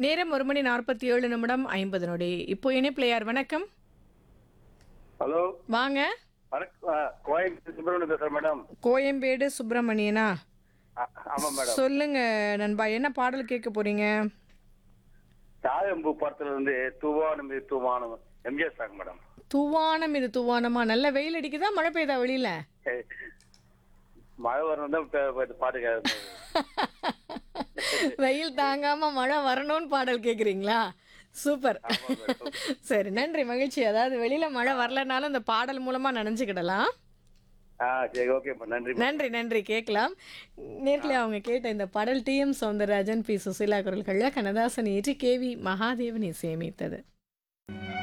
நேரம் ஒரு மணி நாற்பத்தி ஏழு நிமிடம் ஐம்பது நொடி இப்போ இணைப்பில் யார் வணக்கம் ஹலோ வாங்க வணக்கம் ஆ, கோயம்புத்தூர் சுப்பிரமணியம் பேசுறேன் மேடம் கோயம்பேடு சுப்பிரமணியனா ஆ, ஆமா மேடம் சொல்லுங்க நண்பா என்ன பாடல் கேட்க போறீங்க தாயம்பூ படத்துல இருந்து தூவானம் இது தூவானம் எம்ஜிஆர் சாங் மேடம் துவானம் இது துவானமா நல்ல வெயில் அடிக்குதா மழை பெய்யுதா வெளியில ஏய், மழை வரணும் தான் இப்ப- இப்ப பாட்டு கேட்க- வெயில் தாங்காம மழை வரணும்னு பாடல் கேக்குறீங்களா சூப்பர் சரி நன்றி மகிழ்ச்சி அதாவது வெளியில மழை வரலனாலும் இந்த பாடல் மூலமா நனைஞ்சுக்கிடலாம் ஆ சரி ஓகே நன்றி நன்றி நன்றி கேட்கலாம் நேர்ல அவங்க கேட்ட இந்த பாடல் T M Soundararajan P Susheela குரல்களில் கண்ணதாசன் ஏற்றி கேவி மகாதேவன் இசையமைத்தது